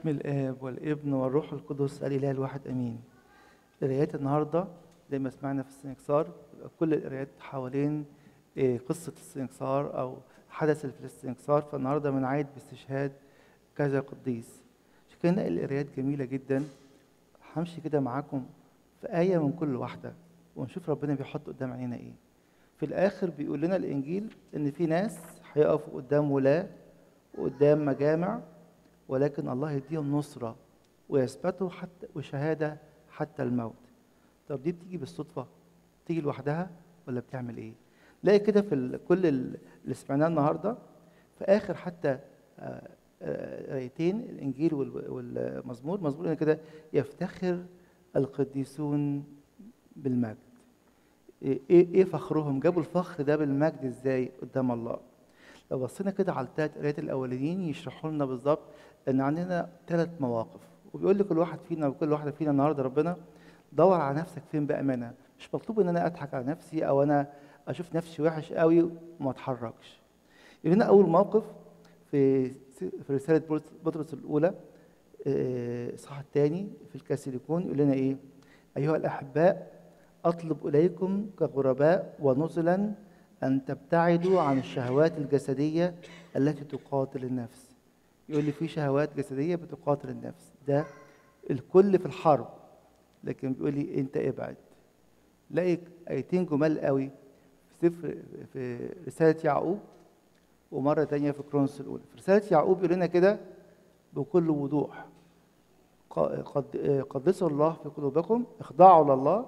باسم الآب والابن والروح القدس الإله الواحد أمين. قرايات النهارده زي ما سمعنا في السنكسار بيبقى كل القرايات حوالين إيه، قصة السنكسار أو حدث اللي في السنكسار فالنهارده بنعيد باستشهاد كذا قديس. عشان كده نلاقي القرايات جميلة جدا. همشي كده معاكم في آية من كل واحدة ونشوف ربنا بيحط قدام عينينا إيه. في الآخر بيقول لنا الإنجيل إن في ناس هيقفوا قدام ولاة وقدام مجامع ولكن الله يديهم نصرة ويثبتوا حتى وشهادة حتى الموت طب دي بتيجي بالصدفة تيجي لوحدها ولا بتعمل ايه لاقي كده في ال- كل ال- اللي سمعناه النهاردة في آخر حتى آه، آه، آيتين الإنجيل وال- والمزمور مزمور هنا كده يفتخر القديسون بالمجد ايه ايه إيه فخرهم جابوا الفخر ده بالمجد ازاي قدام الله لو بصينا كده على الثلاث قرايات الاولانيين يشرحوا لنا بالظبط ان عندنا ثلاث مواقف وبيقول لكل واحد فينا وكل واحده فينا النهارده ربنا دور على نفسك فين بامانه مش مطلوب ان انا اضحك على نفسي او انا اشوف نفسي وحش قوي وما اتحركش يقول لنا اول موقف في في رساله بطرس- بطرس الاولى آه، الصح الثاني في الكاسيليكون يقول لنا ايه ايها الاحباء اطلب اليكم كغرباء ونزلا أن تبتعدوا عن الشهوات الجسدية التي تقاتل النفس يقول لي في شهوات جسدية بتقاتل النفس ده الكل في الحرب لكن بيقول لي أنت ابعد لاقي آيتين جمال قوي في سفر في رسالة يعقوب ومرة تانية في كرونس الأولى في رسالة يعقوب يقول لنا كده بكل وضوح ق- قد قدسوا الله في قلوبكم اخضعوا لله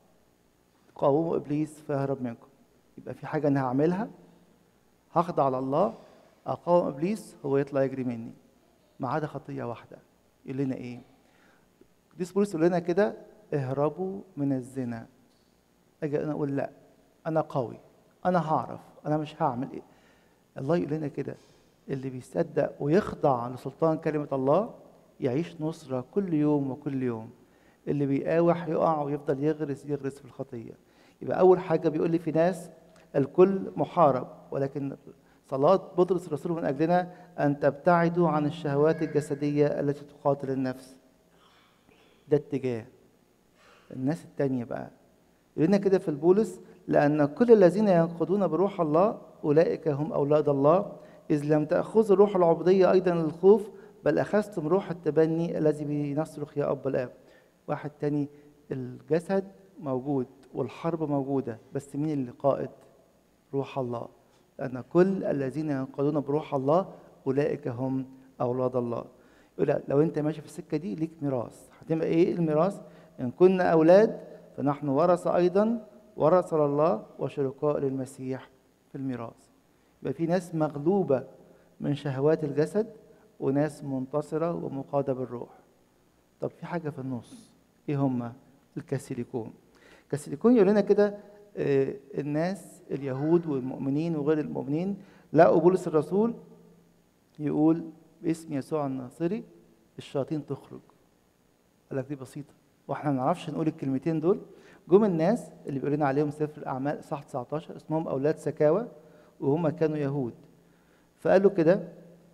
قاوموا ابليس فيهرب منكم يبقى في حاجه انا هعملها هخضع لله اقاوم ابليس هو يطلع يجري مني ما عدا خطيه واحده يقول لنا ايه قديس بولس يقول لنا كده اهربوا من الزنا اجي انا اقول لا انا قوي انا هعرف انا مش هعمل ايه الله يقول لنا كده اللي بيصدق ويخضع لسلطان كلمه الله يعيش نصره كل يوم وكل يوم اللي بيقاوح يقع ويفضل يغرس يغرس في الخطيه يبقى اول حاجه بيقول لي في ناس الكل محارب ولكن صلاه بطرس الرسول من اجلنا ان تبتعدوا عن الشهوات الجسديه التي تقاتل النفس ده اتجاه الناس التانية بقى يقول لنا كده في البولس لأن كل الذين ينقضون بروح الله أولئك هم أولاد الله إذ لم تأخذوا روح العبودية أيضا للخوف بل أخذتم روح التبني الذي بينصرخ يا أب الآب واحد تاني الجسد موجود والحرب موجودة بس مين اللي قائد روح الله لأن كل الذين ينقضون بروح الله أولئك هم أولاد الله يقول لك لو أنت ماشي في السكة دي ليك ميراث هتبقى إيه الميراث؟ إن كنا أولاد فنحن ورثة أيضا ورثة لله وشركاء للمسيح في الميراث يبقى في ناس مغلوبة من شهوات الجسد وناس منتصرة ومقادة بالروح طب في حاجة في النص إيه هما؟ الكاسيليكون الكاسيليكون يقول لنا كده آه، الناس اليهود والمؤمنين وغير المؤمنين لقوا بولس الرسول يقول باسم يسوع الناصري الشياطين تخرج قال لك دي بسيطة واحنا ما نعرفش نقول الكلمتين دول جم الناس اللي بيقول لنا عليهم سفر الأعمال صح 19 اسمهم أولاد سكاوى وهم كانوا يهود فقالوا كده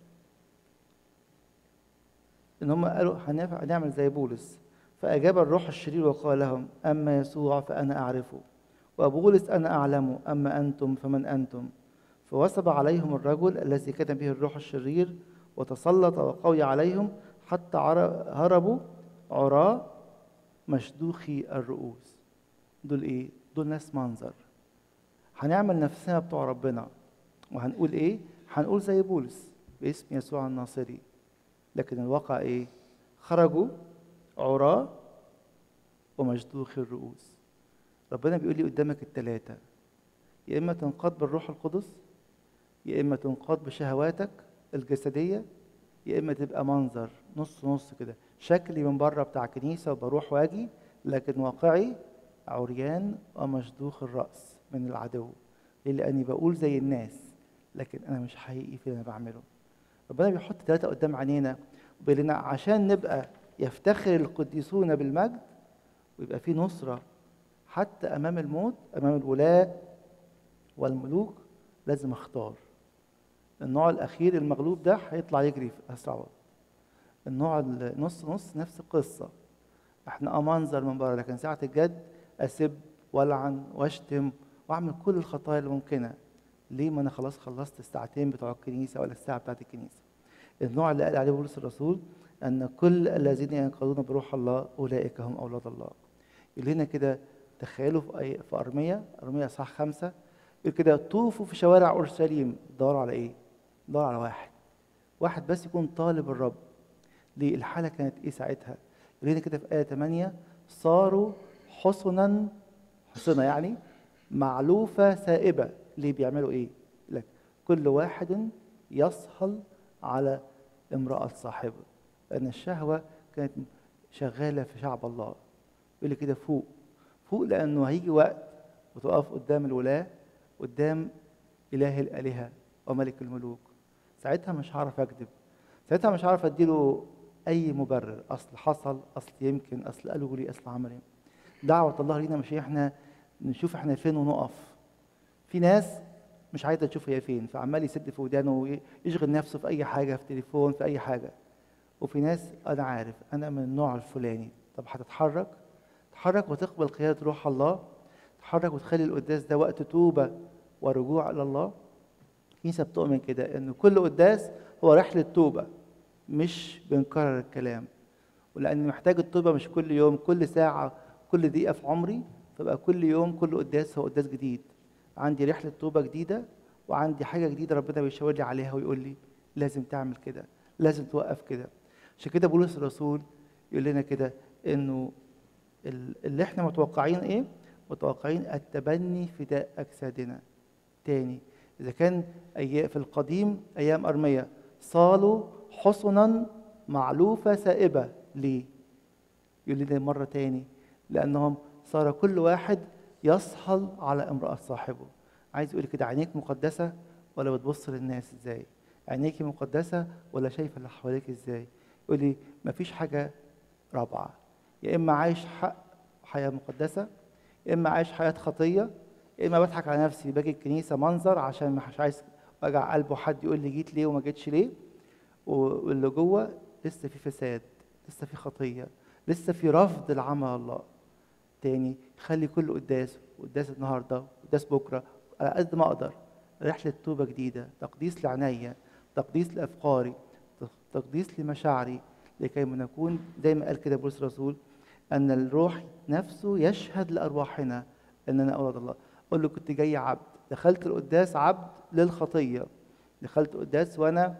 ان هم قالوا هنف- هنعمل زي بولس فاجاب الروح الشرير وقال لهم اما يسوع فانا اعرفه وبولس انا اعلمه اما انتم فمن انتم فوثب عليهم الرجل الذي كان به الروح الشرير وتسلط وقوي عليهم حتى عر- هربوا عراة مشدوخي الرؤوس دول ايه دول ناس منظر هنعمل نفسنا بتوع ربنا وهنقول ايه هنقول زي بولس باسم يسوع الناصري لكن الواقع ايه خرجوا عراة ومشدوخ الرؤوس ربنا بيقول لي قدامك التلاتة يا إما تنقاد بالروح القدس يا إما تنقاد بشهواتك الجسدية يا إما تبقى منظر نص نص كده شكلي من بره بتاع كنيسة وبروح واجي لكن واقعي عريان ومشدوخ الرأس من العدو ليه؟ لأني بقول زي الناس لكن أنا مش حقيقي في اللي أنا بعمله ربنا بيحط ثلاثة قدام عينينا وبيقول لنا عشان نبقى يفتخر القديسون بالمجد ويبقى في نصرة حتى أمام الموت أمام الولاة والملوك لازم أختار النوع الأخير المغلوب ده هيطلع يجري في أسرع وقت النوع النص نص نفس القصة احنا امنظر من بره لكن ساعة الجد اسب والعن واشتم واعمل كل الخطايا الممكنة ليه ما انا خلاص خلصت الساعتين بتوع الكنيسة ولا الساعة بتاعت الكنيسة النوع اللي قال عليه بولس الرسول ان كل الذين ينقضون بروح الله اولئك هم اولاد الله يقول لنا كده تخيلوا في أي في ارميا ارميا اصحاح خمسة يقول كده طوفوا في شوارع اورشليم دوروا على ايه؟ دوروا على واحد واحد بس يكون طالب الرب ليه الحالة كانت ايه ساعتها؟ يقول لنا كده في آية 8 صاروا حصنا حصنة يعني معلوفة سائبة ليه بيعملوا ايه؟ لك كل واحد يصهل على امرأة صاحبه لأن الشهوة كانت شغالة في شعب الله يقول لي كده فوق فوق لأنه هيجي وقت وتقف قدام الولاة قدام إله الآلهة وملك الملوك ساعتها مش هعرف أكذب ساعتها مش هعرف أديله أي مبرر أصل حصل أصل يمكن أصل قالوا لي أصل عمل إيه دعوة الله لينا مش إحنا نشوف إحنا فين ونقف في ناس مش عايزة تشوف هي فين فعمال يسد في ودانه ويشغل نفسه في أي حاجة في تليفون في أي حاجة وفي ناس أنا عارف أنا من النوع الفلاني طب هتتحرك تحرك وتقبل قيادة روح الله تحرك وتخلي القداس ده وقت توبة ورجوع إلى الله الكنيسة بتؤمن كده إن كل قداس هو رحلة توبة مش بنكرر الكلام ولأن محتاج التوبة مش كل يوم كل ساعة كل دقيقة في عمري فبقى كل يوم كل قداس هو قداس جديد عندي رحلة توبة جديدة وعندي حاجة جديدة ربنا بيشاور لي عليها ويقول لي لازم تعمل كده لازم توقف كده عشان كده بولس الرسول يقول لنا كده انه اللي احنا متوقعين ايه متوقعين التبني فداء اجسادنا تاني اذا كان أي في القديم ايام ارميه صالوا حصنا معلوفه سائبه ليه يقول لنا مره تاني لانهم صار كل واحد يصهل على امراه صاحبه عايز يقول كده عينيك مقدسه ولا بتبص للناس ازاي عينيكي مقدسه ولا شايفه اللي حواليك ازاي يقول لي مفيش حاجه رابعه يا اما عايش حق حياه مقدسه يا اما عايش حياه خطيه يا اما بضحك على نفسي باجي الكنيسه منظر عشان مش عايز وجع قلبه حد يقول لي جيت ليه وما جيتش ليه واللي جوه لسه في فساد لسه في خطيه لسه في رفض العمل الله تاني خلي كل قداس قداس النهارده قداس بكره على قد ما اقدر رحله توبه جديده تقديس لعينيا تقديس لافكاري تقديس لمشاعري لكي نكون زي ما قال كده بولس الرسول ان الروح نفسه يشهد لارواحنا اننا اولاد الله اقول له كنت جاي عبد دخلت القداس عبد للخطيه دخلت قداس وانا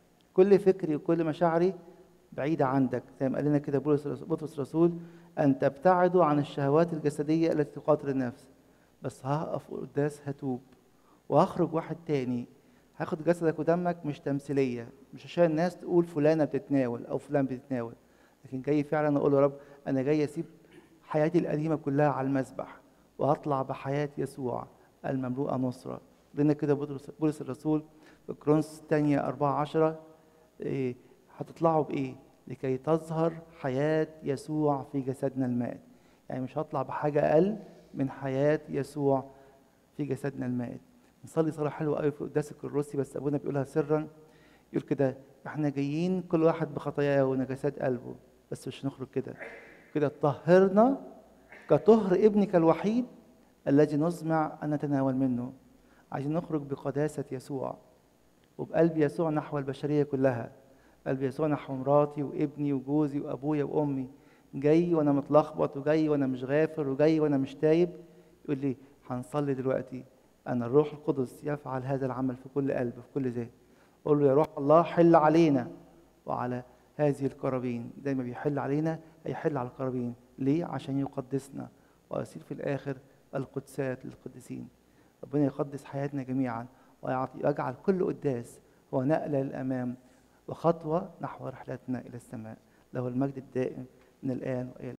كل فكري وكل مشاعري بعيدة عندك زي ما قال لنا كده بطرس الرسول أن تبتعدوا عن الشهوات الجسدية التي تقاتل النفس بس هقف قداس هتوب وهخرج واحد تاني هاخد جسدك ودمك مش تمثيلية مش عشان الناس تقول فلانة بتتناول أو فلان بتتناول لكن جاي فعلا أقول يا رب أنا جاي أسيب حياتي القديمة كلها على المسبح وهطلع بحياة يسوع المملوءة نصرة لنا كده بولس الرسول في كرونس الثانية أربعة عشرة إيه هتطلعوا بإيه؟ لكي تظهر حياة يسوع في جسدنا المائت يعني مش هطلع بحاجة أقل من حياة يسوع في جسدنا المائت نصلي صلاة حلوة قوي في قداس الكروسي بس أبونا بيقولها سرا يقول كده احنا جايين كل واحد بخطاياه ونجاسات قلبه بس مش نخرج كده كده طهرنا كطهر ابنك الوحيد الذي نزمع أن نتناول منه عايزين نخرج بقداسة يسوع وبقلب يسوع نحو البشرية كلها قلب يسوع نحو مراتي وابني وجوزي وأبويا وأمي جاي وأنا متلخبط وجاي وأنا مش غافر وجاي وأنا مش تايب يقول لي هنصلي دلوقتي أن الروح القدس يفعل هذا العمل في كل قلب في كل ذهن قول له يا روح الله حل علينا وعلى هذه القرابين زي ما بيحل علينا هيحل على القرابين ليه عشان يقدسنا ويصير في الآخر القدسات للقديسين ربنا يقدس حياتنا جميعا ويجعل كل قداس هو نقلة للأمام وخطوة نحو رحلتنا إلى السماء له المجد الدائم من الآن وإلى